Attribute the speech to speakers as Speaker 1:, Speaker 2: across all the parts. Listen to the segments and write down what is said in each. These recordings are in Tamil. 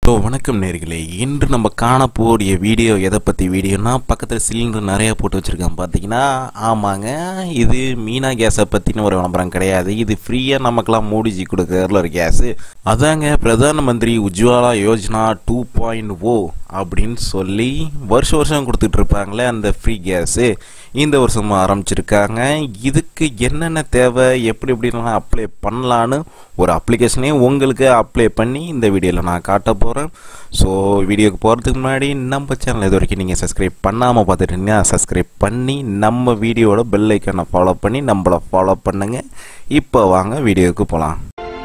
Speaker 1: ஸோ வணக்கம் நேர்களே இன்று நம்ம காணக்கூடிய வீடியோ எதை பற்றி வீடியோனா பக்கத்தில் சிலிண்டர் நிறையா போட்டு வச்சுருக்கேன் பார்த்தீங்கன்னா ஆமாங்க இது மீனா கேஸை பற்றின ஒரு விளம்பரம் கிடையாது இது ஃப்ரீயாக நமக்கெல்லாம் மூடிஜி கொடுக்குறதுல ஒரு கேஸு அதாங்க Pradhan Mantri Ujjwala Yojana two point O அப்படின்னு சொல்லி வருஷம் வருஷம் கொடுத்துட்டு இருப்பாங்களே அந்த ஃப்ரீ கேஸு இந்த வருஷம் ஆரம்பிச்சிருக்காங்க இதுக்கு என்னென்ன தேவை எப்படி எப்படிலாம் அப்ளை பண்ணலான்னு ஒரு அப்ளிகேஷனே உங்களுக்கு அப்ளை பண்ணி இந்த வீடியோவில் நான் காட்ட போகிறேன் ஸோ வீடியோக்கு போகிறதுக்கு முன்னாடி நம்ம சேனல் இது வரைக்கும் நீங்கள் சப்ஸ்கிரைப் பண்ணாமல் பார்த்துட்டு இருந்தீங்கன்னா சப்ஸ்கிரைப் பண்ணி நம்ம வீடியோட பெல் ஐக்கனை ஃபாலோ பண்ணி நம்மளை ஃபாலோ பண்ணுங்கள் இப்போ வாங்க வீடியோவுக்கு போகலாம்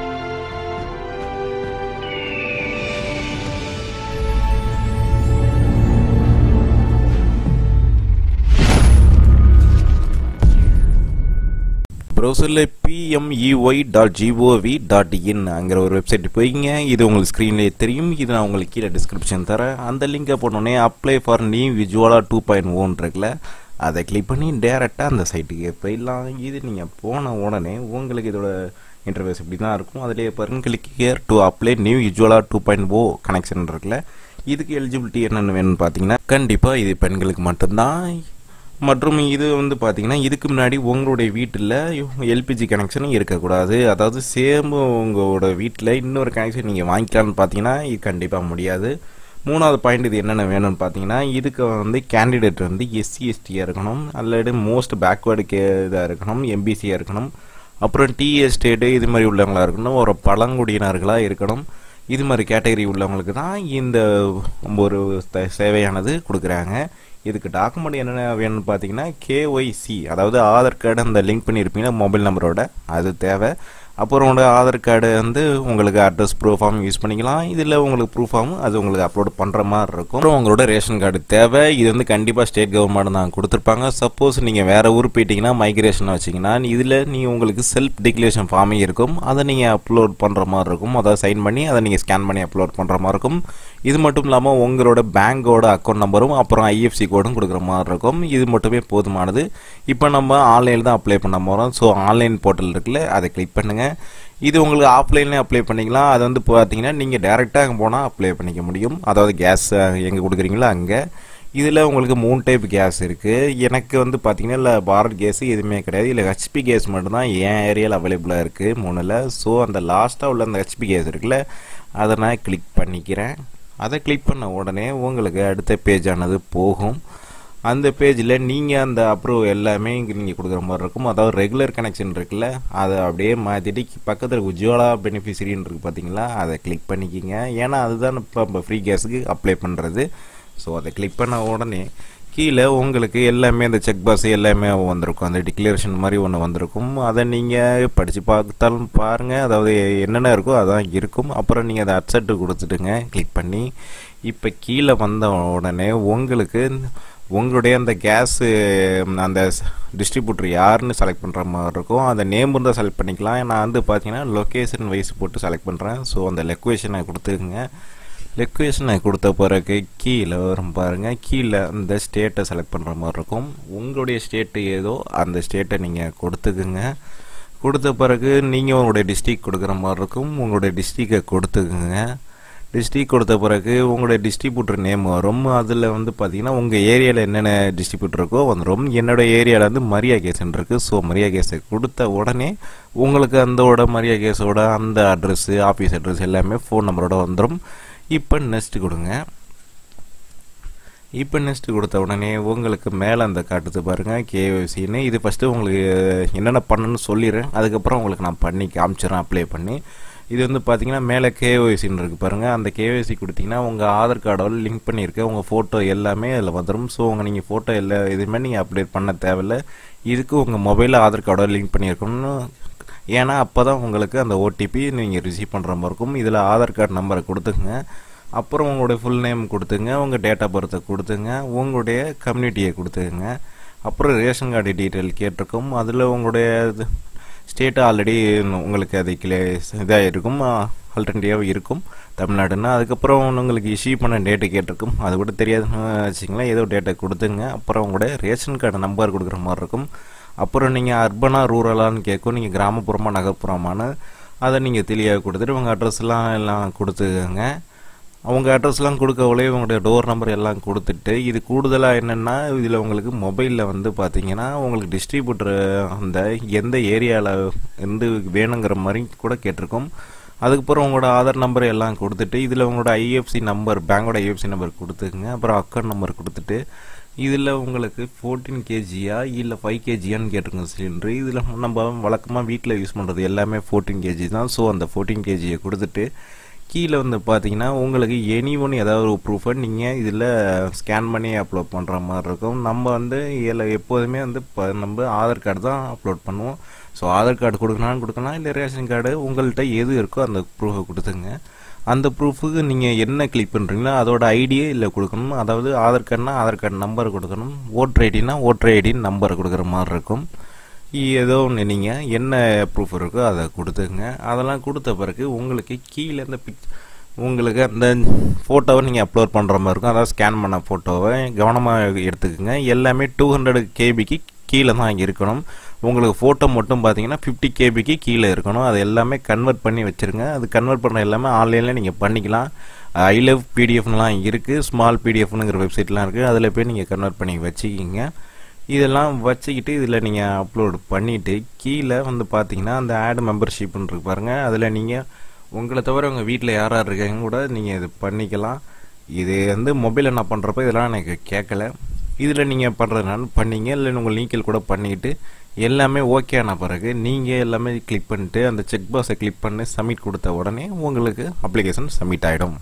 Speaker 1: ப்ரௌசரில் PMUY dot gov dot in அங்கிற ஒரு வெப்சைட் போய்ங்க இது உங்களுக்கு ஸ்க்ரீன்லேயே தெரியும் இது நான் உங்களுக்கு கீழே டிஸ்கிரிப்ஷன் தரேன் அந்த லிங்கை போட்டோடனே apply for new Ujjwala two point O இருக்குல்ல அதை கிளிக் பண்ணி டேரெக்டாக அந்த சைட்டுக்கு போயிடலாம் இது நீங்கள் போன உடனே உங்களுக்கு இதோட இன்டர்வேஸ் இப்படி தான் இருக்கும் அதிலே பாருங்க click here to apply new Ujjwala two point O connection இருக்குல்ல இதுக்கு எலிஜிபிலிட்டி என்னென்னு வேணும்னு பார்த்தீங்கன்னா கண்டிப்பாக இது பெண்களுக்கு மட்டும்தான் மற்றும் இது வந்து பார்த்தீங்கன்னா இதுக்கு முன்னாடி உங்களுடைய வீட்டில் எல்பிஜி கனெக்ஷனும் இருக்கக்கூடாது அதாவது சேம் உங்களோட வீட்டில் இன்னொரு கனெக்ஷன் நீங்கள் வாங்கிக்கலான்னு பார்த்தீங்கன்னா இது கண்டிப்பாக முடியாது மூணாவது பாயிண்ட் இது என்னென்ன வேணும்னு பார்த்தீங்கன்னா இதுக்கு வந்து கேண்டிடேட் வந்து எஸ்சி எஸ்டியாக இருக்கணும் அல்லது மோஸ்ட் பேக்வேர்டு கே இதாக இருக்கணும் எம்பிசியாக இருக்கணும் அப்புறம் டி எஸ்டேட்டு இது மாதிரி உள்ளவங்களாக இருக்கணும் ஒரு பழங்குடியினர்களாக இருக்கணும் இது மாதிரி கேட்டகரி உள்ளவங்களுக்கு தான் இந்த ஒரு சேவையானது கொடுக்குறாங்க இதுக்கு டாக்குமெண்ட் என்னென்ன வேணும்னு பார்த்தீங்கன்னா கேஒய்சி அதாவது ஆதார் கார்டு அந்த லிங்க் பண்ணியிருப்பீங்கன்னா மொபைல் நம்பரோட அது தேவை அப்புறம் உங்களோட ஆதார் கார்டு வந்து உங்களுக்கு அட்ரஸ் ப்ரூஃபாகவும் யூஸ் பண்ணிக்கலாம் இதில் உங்களுக்கு ப்ரூஃபாகவும் அது உங்களுக்கு அப்லோட் பண்ணுற மாதிரி இருக்கும் அப்புறம் உங்களோட ரேஷன் கார்டு தேவை இது வந்து கண்டிப்பாக ஸ்டேட் கவர்மெண்ட் தான் கொடுத்துருப்பாங்க சப்போஸ் நீங்கள் வேறு ஊர் போயிட்டீங்கன்னா மைக்ரேஷன் வச்சிங்கன்னா இதில் நீங்கள் உங்களுக்கு செல்ஃப் டிக்ளரேஷன் ஃபார்மே இருக்கும் அதை நீங்கள் அப்லோட் பண்ணுற மாதிரி இருக்கும் அதை சைன் பண்ணி அதை நீங்கள் ஸ்கேன் பண்ணி அப்லோட் பண்ணுற மாதிரி இருக்கும் இது மட்டும் இல்லாமல் உங்களோட பேங்கோட அக்கௌண்ட் நம்பரும் அப்புறம் ஐஎஃப்சி கோடும் கொடுக்குற மாதிரி இருக்கும் இது மட்டுமே போதுமானது இப்போ நம்ம ஆன்லைனில் தான் அப்ளை பண்ண போகிறோம் ஸோ ஆன்லைன் போர்ட்டல் இருக்குல்ல அதை கிளிக் பண்ணுங்கள் இது உங்களுக்கு ஆஃப்லைன்லேயே அப்ளை பண்ணிக்கலாம் அது வந்து பார்த்தீங்கன்னா நீங்கள் டேரெக்டாக அங்கே போனால் அப்ளை பண்ணிக்க முடியும் அதாவது கேஸ் எங்கே கொடுக்குறீங்களோ அங்கே இதில் உங்களுக்கு மூணு டைப் கேஸ் இருக்குது எனக்கு வந்து பார்த்தீங்கன்னா இல்லை பாரத் கேஸ் எதுவுமே கிடையாது இல்லை ஹெச்பி கேஸ் மட்டும்தான் என் ஏரியாவில் அவைலபிளாக இருக்குது மூணில் ஸோ அந்த லாஸ்ட்டாக உள்ள அந்த ஹெச்பி கேஸ் இருக்குல்ல அதை நான் கிளிக் பண்ணிக்கிறேன் அதை கிளிக் பண்ண உடனே உங்களுக்கு அடுத்த பேஜானது போகும் அந்த பேஜில் நீங்கள் அந்த அப்ரூவ் எல்லாமே இங்கே நீங்கள் கொடுக்குற மாதிரி இருக்கும் அதாவது ரெகுலர் கனெக்ஷன் இருக்குல்ல அதை அப்படியே மாற்றிட்டு பக்கத்தில் உஜ்வாலா பெனிஃபிஷரின்னு இருக்குது பார்த்தீங்களா அதை கிளிக் பண்ணிக்கிங்க ஏன்னா அதுதான் இப்போ நம்ம ஃப்ரீ கேஸுக்கு அப்ளை பண்ணுறது ஸோ அதை கிளிக் பண்ண உடனே கீழே உங்களுக்கு எல்லாமே அந்த செக் பாஸ் எல்லாமே வந்திருக்கும் அந்த டிக்ளரேஷன் மாதிரி ஒன்று வந்திருக்கும் அதை நீங்கள் படித்து பார்த்தாலும் பாருங்கள் அதாவது என்னென்ன இருக்கோ அதான் இருக்கும் அப்புறம் நீங்கள் அதை அட்செட்டு கொடுத்துட்டுங்க கிளிக் பண்ணி இப்போ கீழே வந்த உடனே உங்களுக்கு உங்களுடைய அந்த கேஸு அந்த டிஸ்ட்ரிபியூட்டர் யாருன்னு செலக்ட் பண்ணுற மாதிரி இருக்கும் அந்த நேம் இருந்தால் செலக்ட் பண்ணிக்கலாம் நான் வந்து பார்த்தீங்கன்னா லொக்கேஷன் வைஸ் போட்டு செலக்ட் பண்ணுறேன் ஸோ அந்த லொக்கேஷனை கொடுத்துருங்க லொக்கேஷனை கொடுத்த பிறகு கீழே வரும் பாருங்கள் கீழே அந்த ஸ்டேட்டை செலக்ட் பண்ணுற மாதிரி இருக்கும் உங்களுடைய ஸ்டேட்டு ஏதோ அந்த ஸ்டேட்டை நீங்கள் கொடுத்துக்குங்க கொடுத்த பிறகு நீங்கள் உங்களுடைய டிஸ்ட்ரிக் கொடுக்குற மாதிரி இருக்கும் உங்களுடைய டிஸ்ட்ரிக்கை கொடுத்துக்குங்க டிஸ்ட்ரிக் கொடுத்த பிறகு உங்களுடைய டிஸ்ட்ரிபியூட்டர் நேம் வரும் அதில் வந்து பார்த்தீங்கன்னா உங்கள் ஏரியாவில் என்னென்ன டிஸ்ட்ரிபியூட்டர் இருக்கோ வந்துடும் என்னோடய ஏரியாவில் வந்து மரியா கேஸ்ன்னு இருக்குது ஸோ மரியா கேஸை கொடுத்த உடனே உங்களுக்கு அந்தோட மரியா கேஸோட அந்த அட்ரஸ்ஸு ஆஃபீஸ் அட்ரஸ் எல்லாமே ஃபோன் நம்பரோட வந்துடும் இப்போ நெக்ஸ்ட் கொடுங்க இப்போ நெக்ஸ்ட் கொடுத்த உடனே உங்களுக்கு மேலே அந்த காட்டுது பாருங்கள் கேஒசின்னு இது ஃபஸ்ட்டு உங்களுக்கு என்னென்ன பண்ணணும்னு சொல்லிடுறேன் அதுக்கப்புறம் உங்களுக்கு நான் பண்ணி காமிச்சிடறேன் அப்ளை பண்ணி இது வந்து பார்த்தீங்கன்னா மேலே கேஒய்சின்னு இருக்குது பாருங்கள் அந்த கேஒய்சி கொடுத்தீங்கன்னா உங்கள் ஆதார் கார்டோட லிங்க் பண்ணியிருக்க உங்கள் ஃபோட்டோ எல்லாமே அதில் வந்துடும் ஸோ உங்கள் நீங்கள் ஃபோட்டோ எல்லா இதுவுமே நீங்கள் அப்டேட் பண்ண தேவையில்ல இதுக்கு உங்கள் மொபைலில் ஆதார் கார்டோட லிங்க் பண்ணியிருக்கணும்னு ஏன்னா அப்போ தான் உங்களுக்கு அந்த ஓடிபி நீங்கள் ரிசீவ் பண்ணுற மாதிரி இருக்கும் இதில் ஆதார் கார்டு நம்பரை கொடுத்துங்க அப்புறம் உங்களுடைய ஃபுல் நேம் கொடுத்துங்க உங்கள் டேட் ஆஃப் பர்த்தை கொடுத்துங்க உங்களுடைய கம்யூனிட்டியை கொடுத்துங்க அப்புறம் ரேஷன் கார்டு டீட்டெயில் கேட்டிருக்கும் அதில் உங்களுடைய ஸ்டேட்டு ஆல்ரெடி உங்களுக்கு அது கிளே இதாக இருக்கும் ஆல்டர்னேட்டிவாக இருக்கும் தமிழ்நாடுன்னா அதுக்கப்புறம் உங்களுக்கு இஷ்யூ பண்ண டேட்டு கேட்டிருக்கும் அது கூட தெரியாதுன்னு வச்சிங்களேன் ஏதோ டேட்டை கொடுத்துங்க அப்புறம் உங்களுடைய ரேஷன் கார்டு நம்பர் கொடுக்குற மாதிரி இருக்கும் அப்புறம் நீங்கள் அர்பனாக ரூரலான்னு கேட்கும் நீங்கள் கிராமப்புறமாக நகர்ப்புறமான அதை நீங்கள் தெளிவாக கொடுத்துட்டு உங்கள் அட்ரஸ்லாம் எல்லாம் கொடுத்துக்கோங்க அவங்க அட்ரஸ்லாம் கொடுக்கவளே உங்களுடைய டோர் நம்பர் எல்லாம் கொடுத்துட்டு இது கூடுதலாக என்னென்னா இதில் உங்களுக்கு மொபைலில் வந்து பார்த்தீங்கன்னா உங்களுக்கு டிஸ்ட்ரிபியூட்டர் அந்த எந்த ஏரியாவில் இருந்து வேணுங்கிற மாதிரி கூட கேட்டிருக்கோம் அதுக்கப்புறம் உங்களோட ஆதார் நம்பர் எல்லாம் கொடுத்துட்டு இதில் உங்களோட ஐஎஃப்சி நம்பர் பேங்கோட ஐஎஃப்சி நம்பர் கொடுத்துக்குங்க அப்புறம் அக்கௌண்ட் நம்பர் கொடுத்துட்டு இதில் உங்களுக்கு ஃபோர்டீன் கேஜியா இல்லை ஃபைவ் கேஜியான்னு கேட்டிருங்க சிலிண்டரு இதில் நம்ம வழக்கமாக வீட்டில் யூஸ் பண்ணுறது எல்லாமே ஃபோர்டீன் கேஜி தான் ஸோ அந்த ஃபோர்டீன் கேஜியை கொடுத்துட்டு கீழே வந்து பார்த்தீங்கன்னா உங்களுக்கு எனி ஒன் ஏதாவது ஒரு ப்ரூஃபை நீங்கள் இதில் ஸ்கேன் பண்ணி அப்லோட் பண்ணுற மாதிரி இருக்கும் நம்ம வந்து இதில் எப்போதுமே வந்து இப்போ நம்ம ஆதார் கார்டு தான் அப்லோட் பண்ணுவோம் ஸோ ஆதார் கார்டு கொடுக்கணும் கொடுக்கலாம் இல்லை ரேஷன் கார்டு உங்கள்கிட்ட எது இருக்கோ அந்த ப்ரூஃபை கொடுத்துங்க அந்த ப்ரூஃபுக்கு நீங்கள் என்ன கிளிக் பண்ணுறீங்களோ அதோட ஐடியே இல்லை கொடுக்கணும் அதாவது ஆதார் கார்டுனா ஆதார் கார்டு நம்பர் கொடுக்கணும் ஓட்டர் ஐடினா ஓட்டர் ஐடின்னு நம்பர் கொடுக்குற மாதிரி இருக்கும் ஏதோ ஒன்று நீங்கள் என்ன ப்ரூஃப் இருக்கோ அதை கொடுத்துங்க அதெல்லாம் கொடுத்த பிறகு உங்களுக்கு கீழே இந்த பிக் உங்களுக்கு அந்த ஃபோட்டோவை நீங்கள் அப்லோட் பண்ணுற மாதிரி இருக்கும் அதாவது ஸ்கேன் பண்ண ஃபோட்டோவை கவனமாக எடுத்துக்கோங்க எல்லாமே டூ ஹண்ட்ரட் கேபிக்கு கீழே தான் இருக்கணும் உங்களுக்கு ஃபோட்டோ மட்டும் பார்த்தீங்கன்னா ஃபிஃப்டி கேபிக்கு கீழே இருக்கணும் அது எல்லாமே கன்வெர்ட் பண்ணி வச்சுருங்க அது கன்வெர்ட் பண்ண எல்லாமே ஆன்லைனில் நீங்கள் பண்ணிக்கலாம் ஐ லவ் பிடிஎஃப்லாம் இருக்குது ஸ்மால் பிடிஎஃப்னுங்கிற வெப்சைட்லாம் இருக்குது அதில் போய் நீங்கள் கன்வெர்ட் பண்ணி வச்சுக்கிங்க இதெல்லாம் வச்சுக்கிட்டு இதில் நீங்கள் அப்லோட் பண்ணிவிட்டு கீழே வந்து பார்த்தீங்கன்னா அந்த ஆட் மெம்பர்ஷிப்னு இருக்கு பாருங்கள் அதில் நீங்கள் உங்களை தவிர உங்கள் வீட்டில் யார் யார் இருக்காங்க கூட நீங்கள் இது பண்ணிக்கலாம் இது வந்து மொபைலில் நான் பண்ணுறப்ப இதெல்லாம் எனக்கு கேட்கல இதில் நீங்கள் பண்ணுறதுனால பண்ணீங்க இல்லை உங்கள் நீக்கல் கூட பண்ணிக்கிட்டு எல்லாமே ஓகே ஆன பிறகு நீங்கள் எல்லாமே கிளிக் பண்ணிட்டு அந்த செக் பாக்ஸை கிளிக் பண்ணி சப்மிட் கொடுத்த உடனே உங்களுக்கு அப்ளிகேஷன் சப்மிட் ஆகிடும்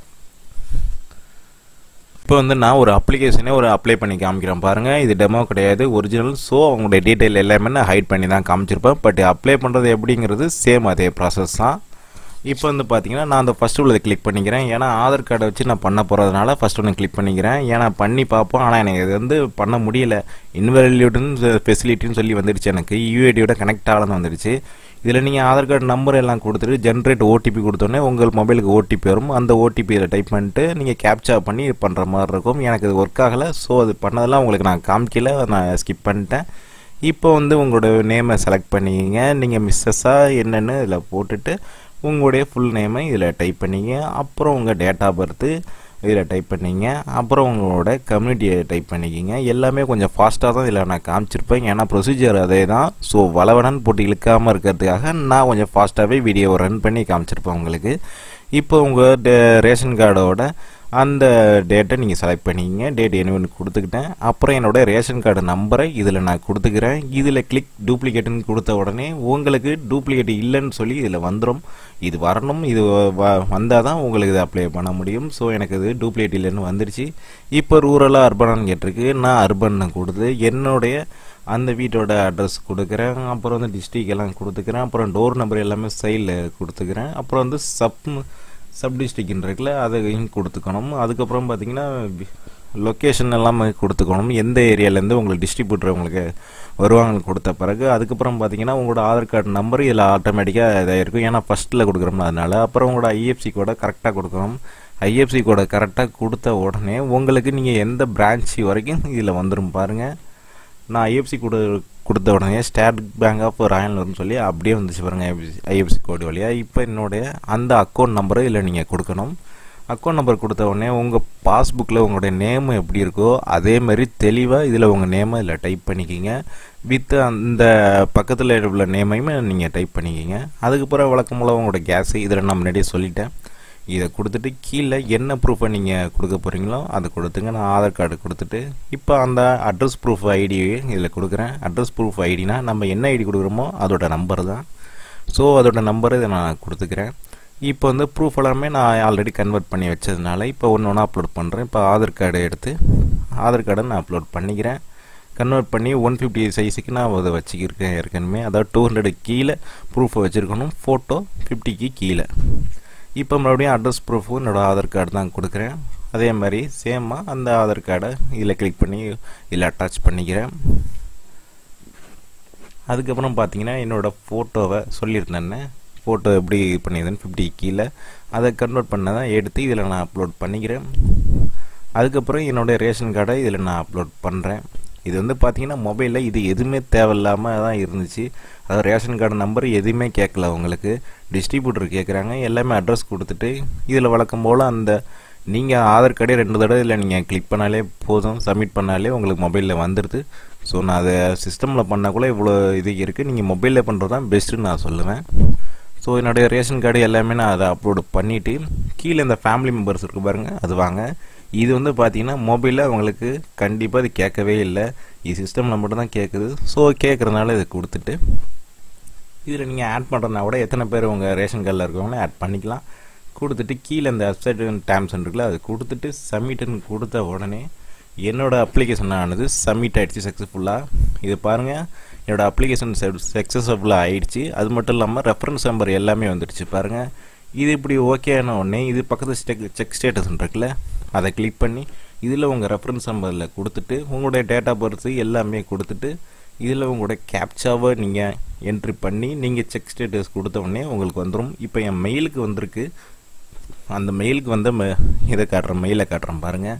Speaker 1: இப்போ வந்து நான் ஒரு அப்ளிகேஷனே ஒரு அப்ளை பண்ணி காமிக்கிறேன் பாருங்கள் இது டெமோ கிடையாது ஒரிஜினல் ஸோ அவங்களுடைய டீட்டெயில் எல்லாமே நான் ஹைட் பண்ணி தான் காமிச்சிருப்பேன் பட் அப்ளை பண்ணுறது எப்படிங்கிறது சேம் அதே ப்ராசஸ் தான் இப்போ வந்து பார்த்தீங்கன்னா நான் அந்த ஃபஸ்ட்டு உள்ளதை கிளிக் பண்ணிக்கிறேன் ஏன்னா ஆதார் கார்டை வச்சு நான் பண்ண போகிறதுனால ஃபஸ்ட் ஒன்று கிளிக் பண்ணிக்கிறேன் ஏன்னா பண்ணி பார்ப்போம் ஆனால் எனக்கு இது வந்து பண்ண முடியல இன்வெலியூட்னு ஃபெசிலிட்டின்னு சொல்லி வந்துடுச்சு எனக்கு யூஐடியோட கனெக்ட் ஆகலன்னு வந்துடுச்சு இதில் நீங்கள் ஆதார் கார்டு நம்பர் எல்லாம் கொடுத்துட்டு ஜென்ரேட் ஓடிபி கொடுத்தோன்னே உங்கள் மொபைலுக்கு ஓடிபி வரும் அந்த ஓடிபி இதில் டைப் பண்ணிட்டு நீங்கள் கேப்சா பண்ணி பண்ணுற மாதிரி இருக்கும் எனக்கு இது ஒர்க் ஆகலை ஸோ அது பண்ணதெல்லாம் உங்களுக்கு நான் காமிக்கல நான் ஸ்கிப் பண்ணிட்டேன் இப்போ வந்து உங்களோட நேமை செலக்ட் பண்ணிக்கிங்க நீங்கள் மிஸ்ஸஸாக என்னென்னு இதில் போட்டுட்டு உங்களுடைய ஃபுல் நேமை இதில் டைப் பண்ணிங்க அப்புறம் உங்கள் டேட் ஆஃப் பர்த்து இதில் டைப் பண்ணிங்க அப்புறம் உங்களோட கம்யூனிட்டியை டைப் பண்ணிக்கிங்க எல்லாமே கொஞ்சம் ஃபாஸ்ட்டாக தான் இதில் நான் காமிச்சிருப்பேன் ஏன்னா ப்ரொசீஜர் அதே தான் ஸோ வளவடன் போட்டு இழுக்காமல் இருக்கிறதுக்காக நான் கொஞ்சம் ஃபாஸ்ட்டாகவே வீடியோவை ரன் பண்ணி காமிச்சிருப்பேன் உங்களுக்கு இப்போ உங்கள் ரேஷன் கார்டோட அந்த டேட்டை நீங்கள் செலக்ட் பண்ணிக்கிங்க டேட் என்ன கொடுத்துக்கிட்டேன் அப்புறம் என்னோடய ரேஷன் கார்டு நம்பரை இதில் நான் கொடுத்துக்கிறேன் இதில் கிளிக் டூப்ளிகேட்டுன்னு கொடுத்த உடனே உங்களுக்கு டூப்ளிகேட் இல்லைன்னு சொல்லி இதில் வந்துடும் இது வரணும் இது வந்தால் தான் உங்களுக்கு இது அப்ளை பண்ண முடியும் ஸோ எனக்கு இது டூப்ளிகேட் இல்லைன்னு வந்துடுச்சு இப்போ ரூரலாக அர்பனான்னு கேட்டிருக்கு நான் அர்பன் கொடுத்து என்னுடைய அந்த வீட்டோட அட்ரஸ் கொடுக்குறேன் அப்புறம் வந்து டிஸ்ட்ரிக் எல்லாம் கொடுத்துக்கிறேன் அப்புறம் டோர் நம்பர் எல்லாமே சைடில் கொடுத்துக்கிறேன் அப்புறம் வந்து சப் சப் டிஸ்ட்ரிக்ட்னு இருக்குல்ல அதையும் கொடுத்துக்கணும் அதுக்கப்புறம் பார்த்தீங்கன்னா லொக்கேஷன் எல்லாமே கொடுத்துக்கணும் எந்த ஏரியாலேருந்து உங்களுக்கு டிஸ்ட்ரிபியூட்டர் உங்களுக்கு வருவாங்கன்னு கொடுத்த பிறகு அதுக்கப்புறம் பார்த்தீங்கன்னா உங்களோட ஆதார் கார்டு நம்பர் இதில் ஆட்டோமேட்டிக்காக இதாக இருக்கும் ஏன்னா ஃபஸ்ட்டில் கொடுக்குறோம்னா அதனால அப்புறம் உங்களோட ஐஎஃப்சி கோடை கரெக்டாக கொடுக்கணும் ஐஎஃப்சி கோடை கரெக்டாக கொடுத்த உடனே உங்களுக்கு நீங்கள் எந்த பிரான்ச் வரைக்கும் இதில் வந்துடும் பாருங்கள் நான் ஐஎஃப்சி கூட கொடுத்த உடனே ஸ்டேட் பேங்க் ஆஃப் ராயல்னு சொல்லி அப்படியே வந்துச்சு பாருங்க ஐஎஃப்சி கோடு வழியாக இப்போ என்னுடைய அந்த அக்கௌண்ட் நம்பரை இதில் நீங்கள் கொடுக்கணும் அக்கௌண்ட் நம்பர் கொடுத்த உடனே உங்கள் பாஸ்புக்கில் உங்களுடைய நேம் எப்படி இருக்கோ அதே மாதிரி தெளிவாக இதில் உங்கள் நேமை இதில் டைப் பண்ணிக்கிங்க வித் அந்த பக்கத்தில் உள்ள நேமையுமே நீங்கள் டைப் பண்ணிக்கிங்க அதுக்கப்புறம் வழக்கம் போல் உங்களோட கேஸு இதில் நான் முன்னாடியே சொல்லிட்டேன் இதை கொடுத்துட்டு கீழே என்ன ப்ரூஃபை நீங்கள் கொடுக்க போகிறீங்களோ அதை கொடுத்துங்க நான் ஆதார் கார்டு கொடுத்துட்டு இப்போ அந்த அட்ரஸ் ப்ரூஃப் ஐடி இதில் கொடுக்குறேன் அட்ரஸ் ப்ரூஃப் ஐடினா நம்ம என்ன ஐடி கொடுக்குறோமோ அதோட நம்பர் தான் ஸோ அதோட நம்பரை இதை நான் கொடுத்துக்கிறேன் இப்போ வந்து ப்ரூஃப் எல்லாமே நான் ஆல்ரெடி கன்வெர்ட் பண்ணி வச்சதுனால இப்போ ஒன்று ஒன்று அப்லோட் பண்ணுறேன் இப்போ ஆதார் கார்டு எடுத்து ஆதார் கார்டை நான் அப்லோட் பண்ணிக்கிறேன் கன்வெர்ட் பண்ணி ஒன் ஃபிஃப்டி சைஸுக்கு நான் அதை வச்சுக்கிருக்கேன் ஏற்கனவே அதாவது டூ ஹண்ட்ரட் கீழே ப்ரூஃபை வச்சுருக்கணும் ஃபோட்டோ ஃபிஃப்டிக்கு கீழே இப்போ மறுபடியும் அட்ரஸ் ப்ரூஃபும் என்னோடய ஆதார் கார்டு தான் கொடுக்குறேன் அதே மாதிரி சேமாக அந்த ஆதார் கார்டை இதில் கிளிக் பண்ணி இதில் அட்டாச் பண்ணிக்கிறேன் அதுக்கப்புறம் பார்த்தீங்கன்னா என்னோடய ஃபோட்டோவை சொல்லியிருந்தேன்னு ஃபோட்டோ எப்படி பண்ணியிருந்தேன்னு ஃபிஃப்டி கீழே அதை கன்வெர்ட் பண்ணதான் எடுத்து இதில் நான் அப்லோட் பண்ணிக்கிறேன் அதுக்கப்புறம் என்னோடய ரேஷன் கார்டை இதில் நான் அப்லோட் பண்ணுறேன் இது வந்து பார்த்தீங்கன்னா மொபைலில் இது எதுவுமே தேவையில்லாமல் தான் இருந்துச்சு அதாவது ரேஷன் கார்டு நம்பர் எதுவுமே கேட்கல உங்களுக்கு டிஸ்ட்ரிபியூட்டர் கேட்குறாங்க எல்லாமே அட்ரஸ் கொடுத்துட்டு இதில் வழக்கம் போல் அந்த நீங்கள் ஆதார் கார்டே ரெண்டு தடவை இல்லை நீங்கள் கிளிக் பண்ணாலே போதும் சப்மிட் பண்ணாலே உங்களுக்கு மொபைலில் வந்துடுது ஸோ நான் அதை சிஸ்டமில் பண்ணால் இவ்வளோ இது இருக்குது நீங்கள் மொபைலில் பண்ணுறது தான் பெஸ்ட்டுன்னு நான் சொல்லுவேன் ஸோ என்னுடைய ரேஷன் கார்டு எல்லாமே நான் அதை அப்லோடு பண்ணிவிட்டு கீழே இந்த ஃபேமிலி மெம்பர்ஸ் இருக்குது பாருங்கள் அது வாங்க இது வந்து பார்த்தீங்கன்னா மொபைலில் அவங்களுக்கு கண்டிப்பாக இது கேட்கவே இல்லை இது சிஸ்டமில் மட்டும் தான் கேட்குது ஸோ கேட்குறதுனால இதை கொடுத்துட்டு இதில் நீங்கள் ஆட் பண்ணுறதுனா கூட எத்தனை பேர் உங்கள் ரேஷன் கார்டில் இருக்கவங்களே ஆட் பண்ணிக்கலாம் கொடுத்துட்டு கீழே இந்த வெப்சைட் டேம்ஸ் இருக்குல்ல அது கொடுத்துட்டு சப்மிட்னு கொடுத்த உடனே என்னோடய அப்ளிகேஷன் ஆனது சப்மிட் ஆகிடுச்சு சக்ஸஸ்ஃபுல்லாக இது பாருங்கள் என்னோடய அப்ளிகேஷன் சக்ஸஸ்ஃபுல்லாக ஆயிடுச்சு அது மட்டும் இல்லாமல் ரெஃபரன்ஸ் நம்பர் எல்லாமே வந்துடுச்சு பாருங்கள் இது இப்படி ஓகேன உடனே இது பக்கத்து ஸ்டெக் செக் ஸ்டேட்டஸ் இருக்குல்ல அதை கிளிக் பண்ணி இதில் உங்கள் ரெஃபரன்ஸ் நம்பரில் கொடுத்துட்டு உங்களுடைய டேட்டா பர்த்து எல்லாமே கொடுத்துட்டு இதில் உங்களுடைய கேப்சாவை நீங்கள் என்ட்ரி பண்ணி நீங்கள் செக் ஸ்டேட்டஸ் கொடுத்த உடனே உங்களுக்கு வந்துடும் இப்போ என் மெயிலுக்கு வந்திருக்கு அந்த மெயிலுக்கு வந்து இதை காட்டுறேன் மெயிலை காட்டுறேன் பாருங்கள்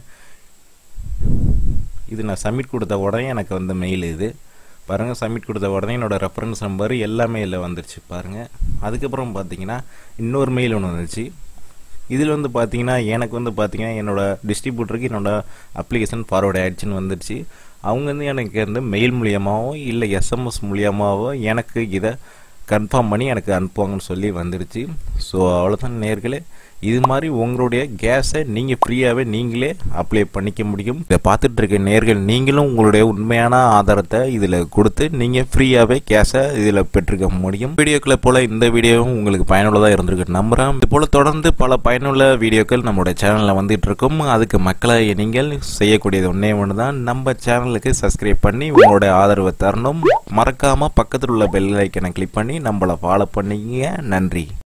Speaker 1: இது நான் சப்மிட் கொடுத்த உடனே எனக்கு வந்த மெயில் இது பாருங்கள் சப்மிட் கொடுத்த உடனே என்னோடய ரெஃபரன்ஸ் நம்பர் எல்லாமே இதில் வந்துருச்சு பாருங்கள் அதுக்கப்புறம் பார்த்தீங்கன்னா இன்னொரு மெயில் ஒன்று வந்துச்சு இதில் வந்து பார்த்தீங்கன்னா எனக்கு வந்து பார்த்தீங்கன்னா என்னோடய டிஸ்ட்ரிபியூட்டருக்கு என்னோடய அப்ளிகேஷன் ஃபார்வர்ட் ஆகிடுச்சின்னு வந்துடுச்சு அவங்க வந்து எனக்கு வந்து மெயில் மூலியமாகவோ இல்லை எஸ்எம்எஸ் மூலியமாகவோ எனக்கு இதை கன்ஃபார்ம் பண்ணி எனக்கு அனுப்புவாங்கன்னு சொல்லி வந்துடுச்சு ஸோ அவ்வளோதான் நேர்களே இது மாதிரி உங்களுடைய கேஸை நீங்கள் ஃப்ரீயாகவே நீங்களே அப்ளை பண்ணிக்க முடியும் இதை பார்த்துட்டு இருக்க நேர்கள் நீங்களும் உங்களுடைய உண்மையான ஆதாரத்தை இதில் கொடுத்து நீங்கள் ஃப்ரீயாகவே கேஸை இதில் பெற்றுக்க முடியும் வீடியோக்களை போல் இந்த வீடியோவும் உங்களுக்கு பயனுள்ளதாக இருந்திருக்கு நம்புகிறேன் இது போல் தொடர்ந்து பல பயனுள்ள வீடியோக்கள் நம்மளுடைய சேனலில் வந்துட்டு இருக்கும் அதுக்கு மக்களை நீங்கள் செய்யக்கூடியது ஒன்றே ஒன்று தான் நம்ம சேனலுக்கு சப்ஸ்கிரைப் பண்ணி உங்களுடைய ஆதரவை தரணும் மறக்காமல் பக்கத்தில் உள்ள பெல் ஐக்கனை கிளிக் பண்ணி நம்மளை ஃபாலோ பண்ணிங்க நன்றி